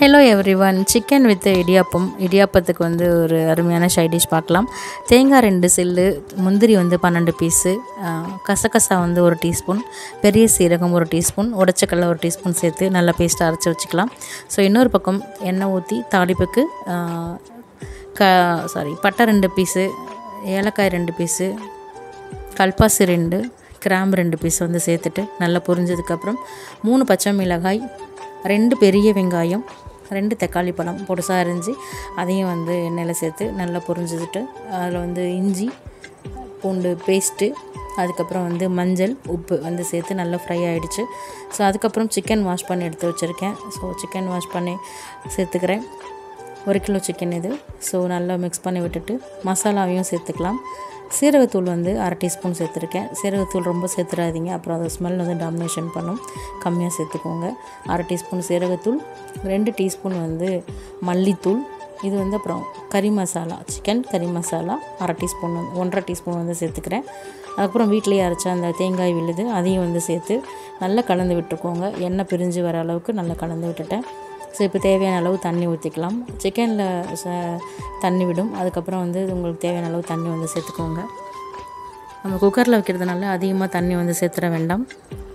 hello every one chicken with idiyappam இடியாப்பத்துக்கு வந்து ஒரு அருமையான சைடிஷ் பார்க்கலாம் தேங்காய் ரெண்டு சில்லு முந்திரி வந்து பன்னெண்டு பீஸு கசகசா வந்து ஒரு டீஸ்பூன் பெரிய சீரகம் ஒரு டீஸ்பூன் உடச்சக்கடலை ஒரு டீஸ்பூன் சேர்த்து நல்லா பேஸ்ட்டாக அரைச்சி வச்சுக்கலாம் ஸோ இன்னொரு பக்கம் எண்ணெய் ஊற்றி தாளிப்புக்கு ஆ, க சாரி பட்டை ரெண்டு பீஸு ஏலக்காய் ரெண்டு பீஸு கல்பாசி ரெண்டு கிராம்பு ரெண்டு பீஸ் வந்து சேர்த்துட்டு நல்லா பொரிஞ்சதுக்கப்புறம் மூணு பச்சை மிளகாய் ரெண்டு பெரிய வெங்காயம் ரெண்டு தக்காளி பழம் பொடுசாக அரிஞ்சு அதையும் வந்து எண்ணெயில் சேர்த்து நல்லா பொரிஞ்சுட்டு அதில் வந்து இஞ்சி பூண்டு பேஸ்ட்டு அதுக்கப்புறம் வந்து மஞ்சள் உப்பு வந்து சேர்த்து நல்லா ஃப்ரை ஆகிடுச்சு ஸோ அதுக்கப்புறம் சிக்கன் வாஷ் பண்ணி எடுத்து வச்சுருக்கேன் ஸோ சிக்கன் வாஷ் பண்ணி சேர்த்துக்கிறேன் ஒரு கிலோ சிக்கன் இது ஸோ நல்லா மிக்ஸ் பண்ணி விட்டுட்டு மசாலாவையும் சேர்த்துக்கலாம் சீரகத்தூள் வந்து அரை டீஸ்பூன் சேர்த்துருக்கேன் சீரகத்தூள் ரொம்ப சேர்த்துடாதீங்க அப்புறம் அது ஸ்மெல் வந்து டாமினேஷன் பண்ணும் கம்மியாக சேர்த்துக்கோங்க அரை டீஸ்பூன் சீரகத்தூள் ரெண்டு டீஸ்பூன் வந்து மல்லித்தூள் இது வந்து அப்புறம் கறி மசாலா சிக்கன் கறி மசாலா அரை டீஸ்பூன் வந்து ஒன்றரை டீஸ்பூன் வந்து சேர்த்துக்கிறேன் அதுக்கப்புறம் வீட்டிலேயே அரைச்ச அந்த தேங்காய் விழுது அதையும் வந்து சேர்த்து நல்லா கலந்து விட்டுக்கோங்க எண்ணெய் பிரிஞ்சு வர அளவுக்கு நல்லா கலந்து விட்டுட்டேன் ஸோ இப்போ தேவையான அளவு தண்ணி ஊற்றிக்கலாம் சிக்கனில் தண்ணி விடும் அதுக்கப்புறம் வந்து உங்களுக்கு தேவையான அளவு தண்ணி வந்து சேர்த்துக்கோங்க நம்ம குக்கரில் வைக்கிறதுனால அதிகமாக தண்ணி வந்து சேர்த்துட வேண்டாம்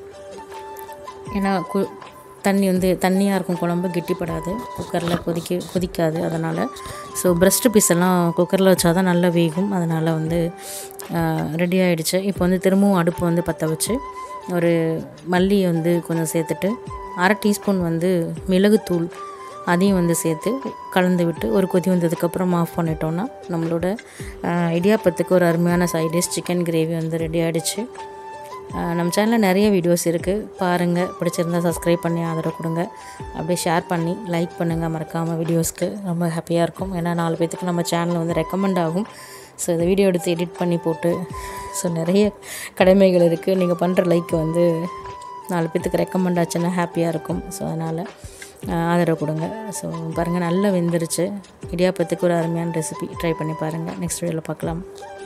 ஏன்னா கு தண்ணி வந்து தண்ணியாக இருக்கும் குழம்பு கெட்டிப்படாது குக்கரில் கொதிக்க கொதிக்காது அதனால் ஸோ பிரஸ்ட் பீஸ் எல்லாம் குக்கரில் வச்சா தான் நல்லா வேகும் அதனால் வந்து ரெடி ஆகிடுச்சு இப்போ வந்து திரும்பவும் அடுப்பு வந்து பற்ற வச்சு ஒரு மல்லி வந்து கொஞ்சம் சேர்த்துட்டு அரை டீஸ்பூன் வந்து மிளகுத்தூள் அதையும் வந்து சேர்த்து கலந்து விட்டு ஒரு கொதி வந்ததுக்கப்புறம் ஆஃப் பண்ணிட்டோன்னா நம்மளோட ஆஹ், இடியாப்பத்துக்கு ஒரு அருமையான சைடிஷ் சிக்கன் கிரேவி வந்து ரெடி ஆகிடுச்சு நம்ம சேனலில் நிறைய வீடியோஸ் இருக்குது பாருங்கள் பிடிச்சிருந்தா சப்ஸ்கிரைப் பண்ணி ஆதரவு கொடுங்க அப்படியே ஷேர் பண்ணி லைக் பண்ணுங்கள் மறக்காமல் வீடியோஸ்க்கு ரொம்ப ஹாப்பியாக இருக்கும் ஏன்னா நாலு பேத்துக்கு நம்ம சேனல் வந்து ரெக்கமெண்ட் ஆகும் ஸோ இந்த வீடியோ எடுத்து எடிட் பண்ணி போட்டு ஸோ நிறைய கடமைகள் இருக்குது நீங்கள் பண்ணுற லைக் வந்து நாலு பேத்துக்கு ரெக்கமெண்ட் ஆச்சுன்னா ஹாப்பியாக இருக்கும் ஸோ அதனால் ஆதரவு கொடுங்க ஸோ பாருங்கள் நல்லா வெந்துருச்சு இடியாப்பத்துக்கு ஒரு அருமையான ரெசிபி ட்ரை பண்ணி பாருங்கள் நெக்ஸ்ட் வீடியோவில் பார்க்கலாம்